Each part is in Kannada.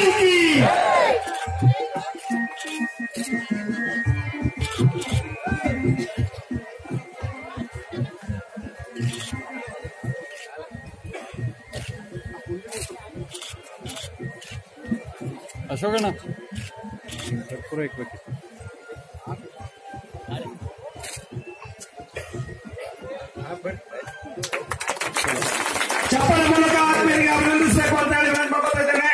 की ಅಶೋಕಣ್ಣ ಚಪ್ಪಲ ಮೂಲಕ ಆತ್ಮೀಯರಿಗೆ ಅಭಿನಂದಿಸಬೇಕು ಅಂತ ಹೇಳಿ ನಾನು ಮಾಡ್ಕೊತಾ ಇದ್ದೇನೆ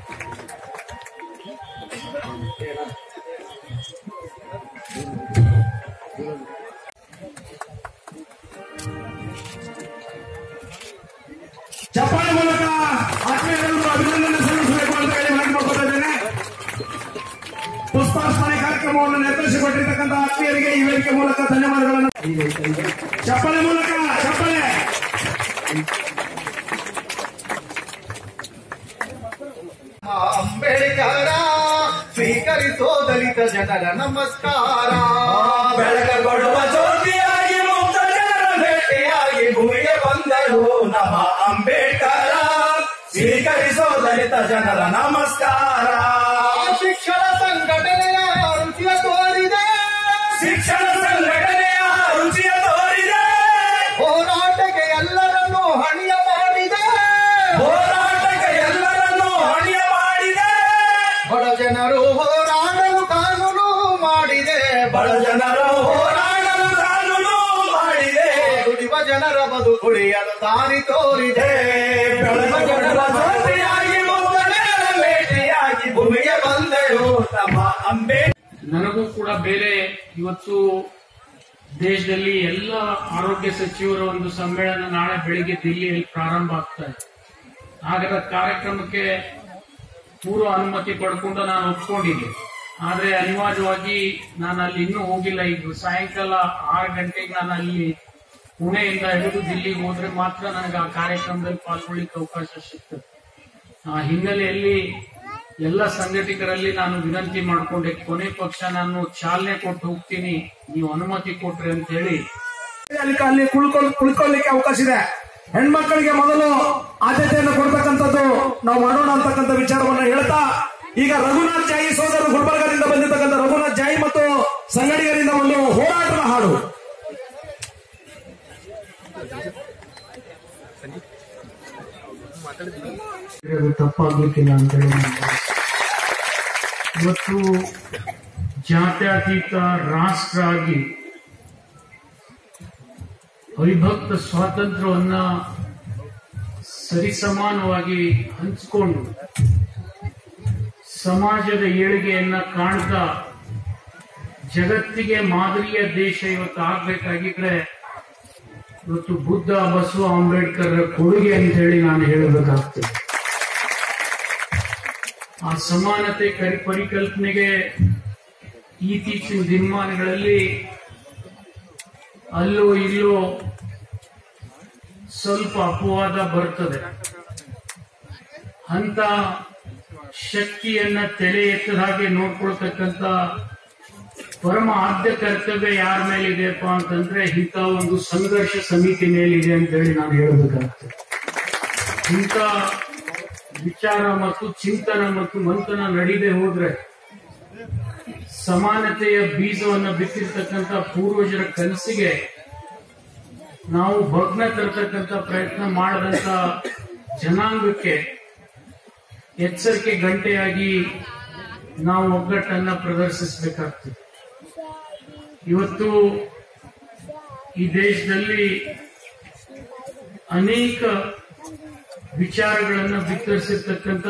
ಚಪ್ಪಾಳೆ ಮೂಲಕ ಆತ್ಮೀಯರನ್ನು ಅಭಿನಂದನೆ ಸಲ್ಲಿಸಬೇಕು ಅಂತ ಹೇಳಿ ನಾನು ಮಾಡ್ಕೊತಾ ಇದ್ದೇನೆ ಪುಷ್ಪಾರ್ಪಣೆ ಕಾರ್ಯಕ್ರಮವನ್ನು ನಿರ್ದೇಶಿಸಿಕೊಟ್ಟಿರ್ತಕ್ಕಂಥ ಆತ್ಮೀಯರಿಗೆ ಈ ವೇದಿಕೆ ಮೂಲಕ ಧನ್ಯವಾದಗಳನ್ನು ಚಪ್ಪಲೆ ಮೂಲಕ ಚಪ್ಪಲೆ ಅಂಬೇಡ್ಕರ ಸ್ವೀಕರಿಸೋ ದಲಿತ ಜನರ ನಮಸ್ಕಾರ ಬೆಳಕಗೊಳ್ಳುವ ಜ್ಯೋತಿಯಾಗಿ ಮುಕ್ತ ಜನರ ಭೇಟಿಯಾಗಿ ಭೂಮಿಗೆ ಬಂದರು ನಮ್ಮ ಅಂಬೇಡ್ಕರ ಸ್ವೀಕರಿಸೋ ದಲಿತ ಜನರ ನಮಸ್ಕಾರ ಶಿಕ್ಷಣ ಸಂಘಟನೆಯ ರುಚಿಯ ತೋರಿದೆ ಶಿಕ್ಷಣ ಸಂಘಟನೆಯ ರುಚಿಯ ತೋರಿದೆ ಹೋರಾಟಕ್ಕೆ ಎಲ್ಲರನ್ನೂ ಹಣಿಯ ಮಾಡಿದೆ ಹೋರಾಟಕ್ಕೆ ಎಲ್ಲರನ್ನೂ ಹಣಿಯ ಮಾಡಿದೆ ಬಡ ಜನರು ಹೋರಾಡಲು ಕಾನೂನು ಮಾಡಿದೆ ಬಡ ಜನರು ಹೋರಾಡಲು ಕಾನೂನು ಮಾಡಿದೆ ದುಡಿಯುವ ಜನರ ಬದುಕುಳಿಯಲು ದಾರಿ ತೋರಿದೆ ಬೆಳಗುವ ಜ್ಯೋತಿಯಾಗಿ ಮುಕ್ತ ಜನರ ಭೇಟಿಯಾಗಿ ಭೂಮಿಗೆ ಬಂದರು ನಮ್ಮ ಅಂಬೇಡ್ಕರ್ ನನಗೂ ಕೂಡ ಬೇರೆ ಇವತ್ತು ದೇಶದಲ್ಲಿ ಎಲ್ಲ ಆರೋಗ್ಯ ಸಚಿವರ ಒಂದು ಸಮ್ಮೇಳನ ನಾಳೆ ಬೆಳಿಗ್ಗೆ ದಿಲ್ಲಿಯಲ್ಲಿ ಪ್ರಾರಂಭ ಆಗ್ತಾ ಇದೆ ಆಗದ ಕಾರ್ಯಕ್ರಮಕ್ಕೆ ಪೂರ್ವ ಅನುಮತಿ ಪಡ್ಕೊಂಡು ನಾನು ಒಪ್ಕೊಂಡಿದ್ದೆ ಆದ್ರೆ ಅನಿವಾರ್ಯವಾಗಿ ನಾನು ಅಲ್ಲಿ ಇನ್ನೂ ಹೋಗಿಲ್ಲ ಈಗ ಸಾಯಂಕಾಲ ಆರು ಗಂಟೆಗೆ ನಾನು ಅಲ್ಲಿ ಪುಣೆಯಿಂದ ಹಿಡಿದು ದಿಲ್ಲಿಗೆ ಹೋದ್ರೆ ಮಾತ್ರ ನನಗೆ ಆ ಕಾರ್ಯಕ್ರಮದಲ್ಲಿ ಪಾಲ್ಗೊಳ್ಳಿಕ್ಕೆ ಅವಕಾಶ ಸಿಗ್ತದೆ ಆ ಹಿನ್ನೆಲೆಯಲ್ಲಿ ಎಲ್ಲ ಸಂಘಟಕರಲ್ಲಿ ನಾನು ವಿನಂತಿ ಮಾಡಿಕೊಂಡೆ ಕೊನೆ ಪಕ್ಷ ನಾನು ಚಾಲನೆ ಕೊಟ್ಟು ಹೋಗ್ತೀನಿ ನೀವು ಅನುಮತಿ ಕೊಟ್ರಿ ಅಂತ ಹೇಳಿ ಅಲ್ಲಿ ಅಲ್ಲಿ ಕುಳ್ಕೊಳ್ ಕುಳ್ಕೊಳ್ಳಿಕ್ಕೆ ಅವಕಾಶ ಇದೆ ಹೆಣ್ಮಕ್ಕಳಿಗೆ ಮೊದಲು ಆದ್ಯತೆಯನ್ನು ಕೊಡ್ತಕ್ಕಂಥದ್ದು ನಾವು ಮಾಡೋಣ ಅಂತಕ್ಕಂಥ ವಿಚಾರವನ್ನು ಹೇಳ್ತಾ ಈಗ ರಘುನಾಥ್ ಜಾಯಿ ಸೋದರರು ಗುಲ್ಬರ್ಗದಿಂದ ಬಂದಿರತಕ್ಕಂಥ ರಘುನಾಥ್ ಜಾಯಿ ಮತ್ತು ಸಂಗಡಿಗರಿಂದ ಒಂದು ಹೋರಾಟದ ಹಾಡು ಅದು ತಪ್ಪಾಗ್ಲಿಕ್ಕಿಲ್ಲ ಅಂತ ಹೇಳಿ ನಾನು ಭಾವಿಸ್ತೇನೆ. ಇವತ್ತು ಜಾತ್ಯತೀತ ರಾಷ್ಟ್ರ ಆಗಿ ಅವಿಭಕ್ತ ಸ್ವಾತಂತ್ರ್ಯವನ್ನ ಸರಿಸಮಾನವಾಗಿ ಹಂಚಿಕೊಂಡು ಸಮಾಜದ ಏಳಿಗೆಯನ್ನ ಕಾಣ್ತಾ ಜಗತ್ತಿಗೆ ಮಾದರಿಯ ದೇಶ ಇವತ್ತು ಆಗ್ಬೇಕಾಗಿದ್ರೆ ಇವತ್ತು ಬುದ್ಧ ಬಸವ ಅಂಬೇಡ್ಕರ್ ಕೊಡುಗೆ ಅಂತ ಹೇಳಿ ನಾನು ಹೇಳಬೇಕಾಗ್ತದೆ ಆ ಸಮಾನತೆ ಕರಿ ಪರಿಕಲ್ಪನೆಗೆ ಇತ್ತೀಚಿನ ದಿನಮಾನಗಳಲ್ಲಿ ಅಲ್ಲೋ ಇಲ್ಲೋ ಸ್ವಲ್ಪ ಅಪವಾದ ಬರ್ತದೆ ಅಂತ ಶಕ್ತಿಯನ್ನ ತಲೆ ಎತ್ತದ ಹಾಗೆ ನೋಡ್ಕೊಳ್ತಕ್ಕಂತ ಪರಮ ಆದ್ಯ ಕರ್ತವ್ಯ ಯಾರ ಮೇಲಿದೆಯಪ್ಪ ಅಂತಂದ್ರೆ ಇಂಥ ಒಂದು ಸಂಘರ್ಷ ಸಮಿತಿ ಮೇಲಿದೆ ಅಂತ ಹೇಳಿ ನಾನು ಹೇಳಬೇಕಾಗ್ತದೆ ಇಂಥ ವಿಚಾರ ಮತ್ತು ಚಿಂತನ ಮತ್ತು ಮಂಥನ ನಡೀದೆ ಹೋದ್ರೆ ಸಮಾನತೆಯ ಬೀಜವನ್ನ ಬಿತ್ತಿರ್ತಕ್ಕಂಥ ಪೂರ್ವಜರ ಕನಸಿಗೆ ನಾವು ಭಗ್ನ ತರತಕ್ಕಂಥ ಪ್ರಯತ್ನ ಮಾಡದಂತ ಜನಾಂಗಕ್ಕೆ ಎಚ್ಚರಿಕೆ ಗಂಟೆಯಾಗಿ ನಾವು ಒಗ್ಗಟ್ಟನ್ನ ಪ್ರದರ್ಶಿಸಬೇಕಾಗ್ತದೆ ಇವತ್ತು ಈ ದೇಶದಲ್ಲಿ ಅನೇಕ ವಿಚಾರಗಳನ್ನ ಬಿತ್ತರಿಸಿರ್ತಕ್ಕಂಥ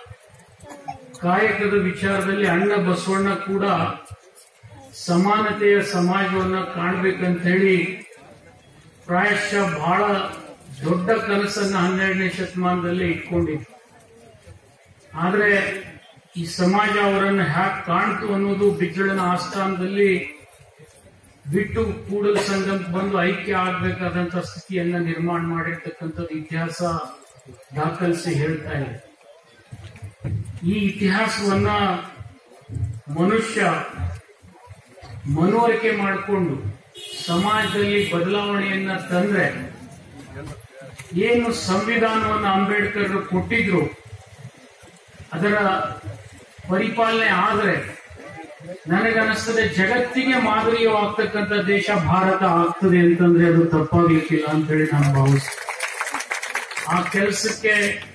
ಕಾಯಕದ ವಿಚಾರದಲ್ಲಿ ಅಣ್ಣ ಬಸವಣ್ಣ ಕೂಡ ಸಮಾನತೆಯ ಸಮಾಜವನ್ನ ಕಾಣ್ಬೇಕಂತ ಹೇಳಿ ಪ್ರಾಯಶಃ ಬಹಳ ದೊಡ್ಡ ಕನಸನ್ನ ಹನ್ನೆರಡನೇ ಶತಮಾನದಲ್ಲಿ ಇಟ್ಕೊಂಡಿದ್ರು ಆದ್ರೆ ಈ ಸಮಾಜ ಅವರನ್ನು ಹ್ಯಾಕ್ ಕಾಣ್ತು ಅನ್ನೋದು ಬಿಜ್ಜಳನ ಆಸ್ಥಾನದಲ್ಲಿ ಬಿಟ್ಟು ಕೂಡಲ ಸಂಗಮಕ್ಕೆ ಬಂದು ಐಕ್ಯ ಆಗ್ಬೇಕಾದಂತ ಸ್ಥಿತಿಯನ್ನ ನಿರ್ಮಾಣ ಮಾಡಿರ್ತಕ್ಕಂಥದ್ದು ಇತಿಹಾಸ ದಾಖಲಿಸಿ ಹೇಳ್ತಾ ಇದೆ ಈ ಇತಿಹಾಸವನ್ನ ಮನುಷ್ಯ ಮನವರಿಕೆ ಮಾಡಿಕೊಂಡು ಸಮಾಜದಲ್ಲಿ ಬದಲಾವಣೆಯನ್ನ ತಂದ್ರೆ ಏನು ಸಂವಿಧಾನವನ್ನು ಅಂಬೇಡ್ಕರ್ ಕೊಟ್ಟಿದ್ರು ಅದರ ಪರಿಪಾಲನೆ ಆದರೆ ನನಗನ್ನಿಸ್ತದೆ ಜಗತ್ತಿಗೆ ಮಾದರಿಯವಾಗ್ತಕ್ಕಂಥ ದೇಶ ಭಾರತ ಆಗ್ತದೆ ಅಂತಂದ್ರೆ ಅದು ತಪ್ಪಾಗ್ಲಿಕ್ಕಿಲ್ಲ ಅಂತ ಹೇಳಿ ನಾನು ಭಾವಿಸ್ತೇನೆ ಆ ಕೆಲಸಕ್ಕೆ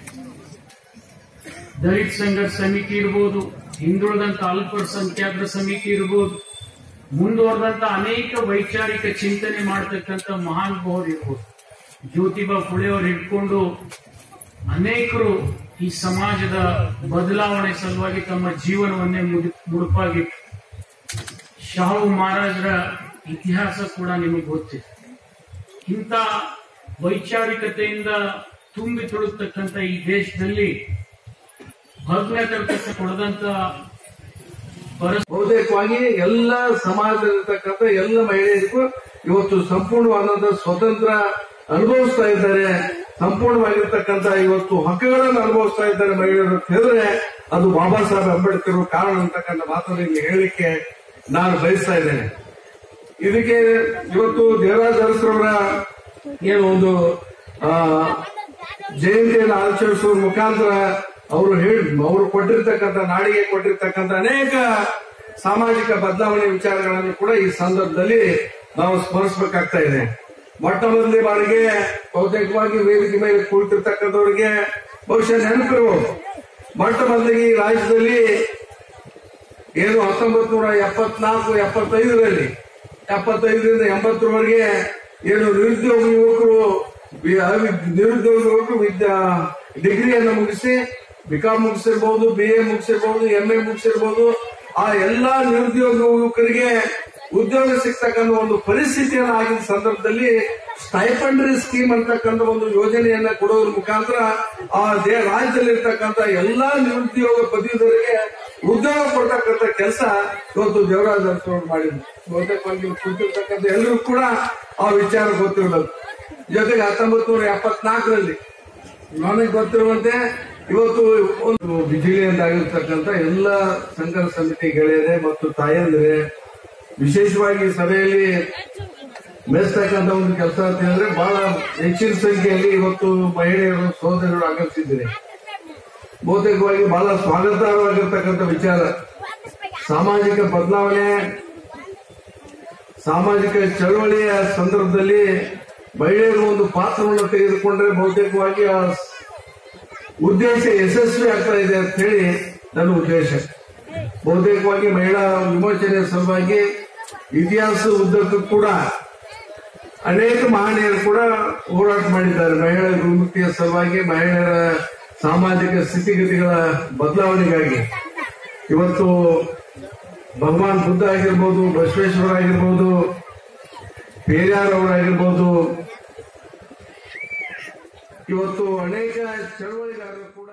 ದಲಿತ ಸಂಘರ್ಷ ಸಮಿತಿ ಇರ್ಬೋದು ಹಿಂದುಳಿದಂತ ಅಲ್ಪಸಂಖ್ಯಾತರ ಸಮಿತಿ ಇರ್ಬೋದು ಮುಂದುವರೆದಂತ ಅನೇಕ ವೈಚಾರಿಕ ಚಿಂತನೆ ಮಾಡತಕ್ಕಂಥ ಮಹಾನುಭಾವರು ಇರ್ಬೋದು ಜ್ಯೋತಿಬಾ ಫುಳೆಯವರು ಹಿಡ್ಕೊಂಡು ಅನೇಕರು ಈ ಸಮಾಜದ ಬದಲಾವಣೆ ಸಲುವಾಗಿ ತಮ್ಮ ಜೀವನವನ್ನೇ ಮುಡಿ ಮುಡುಪಾಗಿಟ್ಟು ಶಾಹು ಮಹಾರಾಜರ ಇತಿಹಾಸ ಕೂಡ ನಿಮಗೆ ಗೊತ್ತಿದೆ ಇಂಥ ವೈಚಾರಿಕತೆಯಿಂದ ತುಂಬಿ ತುಳುಕ್ತಕ್ಕಂಥ ಈ ದೇಶದಲ್ಲಿ ಭಗ್ನತೆ ಕೊಡದಂತ ಪರಿಸ್ಥಿತಿ ಬಹುತೇಕವಾಗಿ ಎಲ್ಲ ಸಮಾಜದಲ್ಲಿರ್ತಕ್ಕಂಥ ಎಲ್ಲ ಮಹಿಳೆಯರಿಗೂ ಇವತ್ತು ಸಂಪೂರ್ಣವಾದಂತಹ ಸ್ವತಂತ್ರ ಅನುಭವಿಸ್ತಾ ಇದ್ದಾರೆ ಸಂಪೂರ್ಣವಾಗಿರ್ತಕ್ಕಂಥ ಇವತ್ತು ಹಕ್ಕುಗಳನ್ನು ಅನುಭವಿಸ್ತಾ ಇದ್ದಾರೆ ಮಹಿಳೆಯರು ಅಂತ ಹೇಳಿದ್ರೆ ಅದು ಬಾಬಾ ಸಾಹೇಬ್ ಅಂಬೇಡ್ಕರ್ ಕಾರಣ ಅಂತಕ್ಕಂಥ ಮಾತನ್ನು ಇಲ್ಲಿ ಹೇಳಲಿಕ್ಕೆ ನಾನು ಬಯಸ್ತಾ ಇದ್ದೇನೆ ಇದಕ್ಕೆ ಇವತ್ತು ದೇವರಾಜ್ ಅರಸರವರ ಏನು ಒಂದು ಆ, ಜಯಂತಿಯನ್ನು ಆಚರಿಸುವ ಮುಖಾಂತರ ಅವರು ಹೇಳಿ ಅವರು ಕೊಟ್ಟಿರ್ತಕ್ಕಂಥ ನಾಡಿಗೆ ಕೊಟ್ಟಿರ್ತಕ್ಕಂಥ ಅನೇಕ ಸಾಮಾಜಿಕ ಬದಲಾವಣೆ ವಿಚಾರಗಳನ್ನು ಕೂಡ ಈ ಸಂದರ್ಭದಲ್ಲಿ ನಾವು ಸ್ಮರಿಸಬೇಕಾಗ್ತಾ ಇದೆ ಮೊಟ್ಟ ಮೊದಲನೇ ಬಾರಿಗೆ ಬಹುತೇಕವಾಗಿ ವೇದಿಕೆ ಮೇಲೆ ಕುಳಿತಿರ್ತಕ್ಕಂಥವರಿಗೆ ಬಹುಶಃ ನೆನಪಿರ್ಬೋದು ಮೊಟ್ಟ ಮೊದಲಿಗೆ ಈ ರಾಜ್ಯದಲ್ಲಿ ಏನು ಹತ್ತೊಂಬತ್ ನೂರ ಎಪ್ಪತ್ನಾಲ್ಕು ಎಪ್ಪತ್ತೈದರಲ್ಲಿ ಎಪ್ಪತ್ತೈದರಿಂದ ಎಂಬತ್ತರವರೆಗೆ ಏನು ನಿರುದ್ಯೋಗ ಯುವಕರು ವಿ- ಅವಿ- ನಿರುದ್ಯೋಗ ಯುವಕರು ವಿದ್ಯಾ ಡಿಗ್ರಿಯನ್ನು ಮುಗಿಸಿ ಬಿಕಾಂ ಮುಗಿಸಿರ್ಬೋದು ಬಿ ಎ ಮುಗಿಸಿರ್ಬೋದು ಎಂ ಎ ಮುಗಿಸಿರ್ಬೋದು ಆ ಎಲ್ಲಾ ನಿರುದ್ಯೋಗ ಯುವಕರಿಗೆ ಉದ್ಯೋಗ ಸಿಗ್ತಕ್ಕಂಥ ಒಂದು ಪರಿಸ್ಥಿತಿಯನ್ನು ಆಗಿನ ಸಂದರ್ಭದಲ್ಲಿ ಸ್ಟೈಪಂಡರಿ ಸ್ಕೀಮ್ ಅಂತಕ್ಕಂಥ ಒಂದು ಯೋಜನೆಯನ್ನ ಕೊಡೋದ್ರ ಮುಖಾಂತರ ಆ ದೇ ರಾಜ್ಯದಲ್ಲಿರ್ತಕ್ಕಂಥ ಎಲ್ಲಾ ನಿರುದ್ಯೋಗ ಪದವೀಧರಿಗೆ ಉದ್ಯೋಗ ಕೊಡ್ತಕ್ಕಂಥ ಕೆಲಸ ಇವತ್ತು ದೇವರಾಜ ಅರಸವರು ಮಾಡಿದ್ರು ಬಹುತೇಕವಾಗಿ ಕುಳಿತಿರ್ತಕ್ಕಂಥ ಎಲ್ಲರೂ ಕೂಡ ಆ ವಿಚಾರ ಗೊತ್ತಿರಬೇಕು ಜೊತೆಗೆ ಹತ್ತೊಂಬತ್ತು ನೂರ ಎಪ್ಪತ್ನಾಲ್ಕರಲ್ಲಿ ನನಗೆ ಗೊತ್ತಿರುವಂತೆ ಇವತ್ತು ಒಂದು ವಿಜಿಲೆಯಂತಾಗಿರ್ತಕ್ಕಂಥ ಎಲ್ಲ ಸಂಘರ್ಷ ಸಮಿತಿ ಗೆಳೆಯರೆ ಮತ್ತು ತಾಯಂದಿರೆ ವಿಶೇಷವಾಗಿ ಈ ಸಭೆಯಲ್ಲಿ ಮೆಚ್ಚತಕ್ಕಂಥ ಒಂದು ಕೆಲಸ ಅಂತ ಹೇಳಿದ್ರೆ ಬಹಳ ಹೆಚ್ಚಿನ ಸಂಖ್ಯೆಯಲ್ಲಿ ಇವತ್ತು ಮಹಿಳೆಯರು ಸಹೋದರರು ಆಗಮಿಸಿದ್ದೀರಿ ಬಹುತೇಕವಾಗಿ ಬಹಳ ಸ್ವಾಗತಾರ್ಹವಾಗಿರ್ತಕ್ಕಂಥ ವಿಚಾರ ಸಾಮಾಜಿಕ ಬದಲಾವಣೆ ಸಾಮಾಜಿಕ ಚಳವಳಿಯ ಸಂದರ್ಭದಲ್ಲಿ ಮಹಿಳೆಯರು ಒಂದು ಪಾತ್ರವನ್ನು ತೆಗೆದುಕೊಂಡ್ರೆ ಬಹುತೇಕವಾಗಿ ಆ ಉದ್ದೇಶ ಯಶಸ್ವಿ ಆಗ್ತಾ ಇದೆ ಅಂತ ಹೇಳಿ ನನ್ನ ಉದ್ದೇಶ ಬಹುತೇಕವಾಗಿ ಮಹಿಳಾ ವಿಮೋಚನೆಯ ಸಲುವಾಗಿ ಇತಿಹಾಸ ಉದ್ದಕ್ಕೂ ಕೂಡ ಅನೇಕ ಮಹನೀಯರು ಕೂಡ ಹೋರಾಟ ಮಾಡಿದ್ದಾರೆ ಮಹಿಳೆಯರ ವಿಮುಕ್ತಿಯ ಸಲುವಾಗಿ ಮಹಿಳೆಯರ ಸಾಮಾಜಿಕ ಸ್ಥಿತಿಗತಿಗಳ ಬದಲಾವಣೆಗಾಗಿ ಇವತ್ತು ಭಗವಾನ್ ಬುದ್ಧ ಆಗಿರ್ಬೋದು ಬಸವೇಶ್ವರ ಆಗಿರ್ಬೋದು ಪೇರಿಯಾರ್ ಅವರಾಗಿರ್ಬೋದು ಇವತ್ತು ಅನೇಕ ಚಳವಳಿಗಾರರು ಕೂಡ